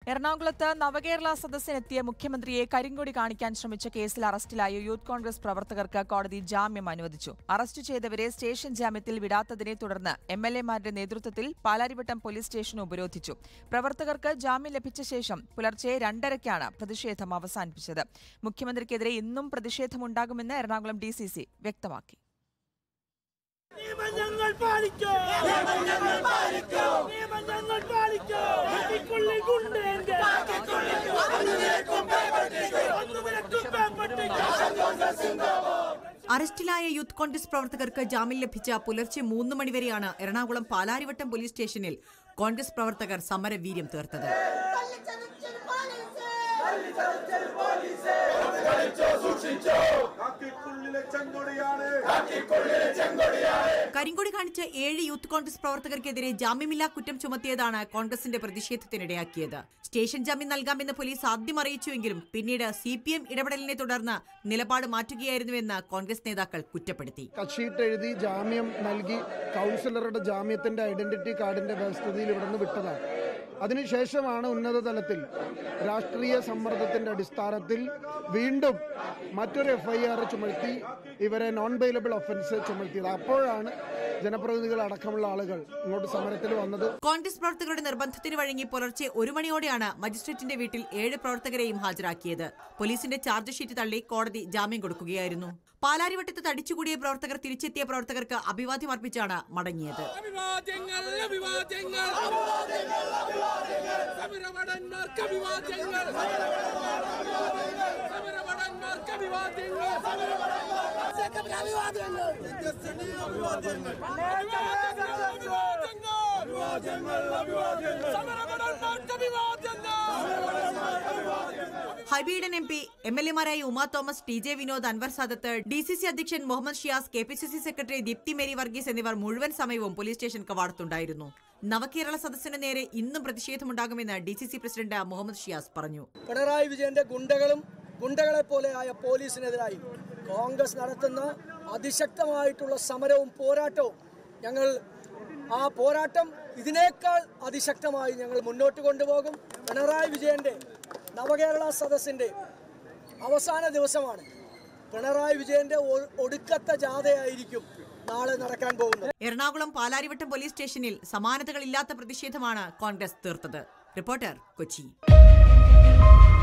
എറണാകുളത്ത് നവകേരള സദസ്സിനെത്തിയ മുഖ്യമന്ത്രിയെ കരിങ്കൊടി കാണിക്കാൻ ശ്രമിച്ച കേസിൽ അറസ്റ്റിലായ യൂത്ത് കോൺഗ്രസ് പ്രവർത്തകർക്ക് കോടതി ജാമ്യം അനുവദിച്ചു അറസ്റ്റ് ചെയ്തവരെ സ്റ്റേഷൻ ജാമ്യത്തിൽ വിടാത്തതിനെ തുടർന്ന് എം എൽ എമാരുടെ നേതൃത്വത്തിൽ പാലാരിവട്ടം പോലീസ് സ്റ്റേഷൻ ഉപരോധിച്ചു പ്രവർത്തകർക്ക് ജാമ്യം ലഭിച്ച ശേഷം പുലർച്ചെ രണ്ടരയ്ക്കാണ് പ്രതിഷേധം അവസാനിപ്പിച്ചത് മുഖ്യമന്ത്രിക്കെതിരെ ഇന്നും പ്രതിഷേധമുണ്ടാകുമെന്ന് എറണാകുളം ഡി വ്യക്തമാക്കി നിയമം ഞങ്ങൾ പാലിക്കോ നിയമം ഞങ്ങൾ പാലിക്കോ നിയമം ഞങ്ങൾ പാലിക്കോ കാക്കിക്കുള്ളിൽ ഗുണ്ടേന്റെ ഒന്ന് നിരക്കും പേപ്പട്ടിക്ക് അറസ്റ്റിലായ യൂത്ത് കോൺഗ്രസ് പ്രവർത്തകർക്ക് ജാമ്യം ലഭിച്ച പുലർച്ചെ മൂന്ന് മണിവരെയാണ് എറണാകുളം പാലാരിവട്ടം പോലീസ് സ്റ്റേഷനിൽ കോൺഗ്രസ് പ്രവർത്തകർ സമരവീര്യം തീർത്തത് കരിങ്കൊടി കാണിച്ച ഏഴ് യൂത്ത് കോൺഗ്രസ് പ്രവർത്തകർക്കെതിരെ ജാമ്യമില്ലാ കുറ്റം ചുമത്തിയതാണ് കോൺഗ്രസിന്റെ പ്രതിഷേധത്തിനിടയാക്കിയത് സ്റ്റേഷൻ ജാമ്യം നൽകാമെന്ന് പോലീസ് ആദ്യം അറിയിച്ചുവെങ്കിലും പിന്നീട് സി പി എം ഇടപെടലിനെ തുടർന്ന് നിലപാട് മാറ്റുകയായിരുന്നുവെന്ന് കോൺഗ്രസ് നേതാക്കൾ കുറ്റപ്പെടുത്തി കഷീട്ട് എഴുതി ജാമ്യം നൽകി കൗൺസിലറുടെ ജാമ്യത്തിന്റെ ഐഡന്റിറ്റി കാർഡിന്റെ വ്യവസ്ഥിതിയിൽ ഇവിടുന്ന് വിട്ടതാണ് അതിനുശേഷമാണ് ഉന്നത തലത്തിൽ രാഷ്ട്രീയ സമ്മർദ്ദത്തിന്റെ അടിസ്ഥാനത്തിൽ വീണ്ടും മറ്റൊരു എഫ്ഐആർ ചുമത്തി ഇവരെ നോൺ ബെയിലബിൾ ഒഫൻസ് ചുമത്തിയത് അപ്പോഴാണ് ജനപ്രതിനിധികൾ അടക്കമുള്ള ആളുകൾ ഇങ്ങോട്ട് സമരത്തിൽ വന്നത് കോൺഗ്രസ് പ്രവർത്തകരുടെ നിർബന്ധത്തിന് വഴങ്ങി പുലർച്ചെ ഒരു മണിയോടെയാണ് മജിസ്ട്രേറ്റിന്റെ വീട്ടിൽ ഏഴ് പ്രവർത്തകരെയും ഹാജരാക്കിയത് പോലീസിന്റെ ചാർജ് ഷീറ്റ് തള്ളി കോടതി ജാമ്യം കൊടുക്കുകയായിരുന്നു പാലാരിവട്ടത്ത് തടിച്ചുകൂടിയ പ്രവർത്തകർ തിരിച്ചെത്തിയ പ്രവർത്തകർക്ക് അഭിവാദ്യം അർപ്പിച്ചാണ് മടങ്ങിയത് അഭിവാദ്യങ്ങൾ അഭിവാദ്യങ്ങൾ സമരഭടന്മാർക്ക് അഭിവാദ്യങ്ങൾ സമരഭടന്മാർക്ക് അഭിവാദ്യങ്ങൾ അഭിവാദ്യങ്ങൾ അഭിവാദ്യങ്ങൾ അഭിവാദ്യങ്ങൾ സമരഭടന്മാർക്ക് അഭിവാദ്യങ്ങൾ Hibi Eden M P M L എമാരായ Uma Thomas T J Vinod Anwar Sadath D C C അധ്യക്ഷൻ Muhammad Shiyas K P C C secretary Deepthi Mary Varghese എന്നിവർ മുഴുവൻ സമയവും പോലീസ് സ്റ്റേഷൻ കവാടത്തുണ്ടായിരുന്നു നവകേരള സദസ്സിന് നേരെ ഇന്നും പ്രതിഷേധമുണ്ടാകുമെന്ന് D C C president Muhammad Shiyas പറഞ്ഞു പിണറായി വിജയന്റെ ഗുണ്ടകളും ഗുണ്ടകളെ പോലെയായ പോലീസിനെതിരായി കോൺഗ്രസ് നടത്തുന്ന അതിശക്തമായിട്ടുള്ള സമരവും പോരാട്ടവും ഞങ്ങൾ ആ പോരാട്ടം ഇതിനേക്കാൾ അതിശക്തമായി ഞങ്ങൾ മുന്നോട്ട് കൊണ്ടുപോകും പിണറായി വിജയന്റെ നവകേരള സദസ്സിന്റെ അവസാന ദിവസമാണ് പിണറായി വിജയന്റെ ഒ- ഒടുക്കത്തെ ജാഥയായിരിക്കും നാളെ നടക്കാൻ പോകുന്നത് എറണാകുളം പാലാരിവട്ടം പോലീസ് സ്റ്റേഷനിൽ സമാനതകളില്ലാത്ത പ്രതിഷേധമാണ് കോൺഗ്രസ് തീർത്തത് റിപ്പോർട്ടർ കൊച്ചി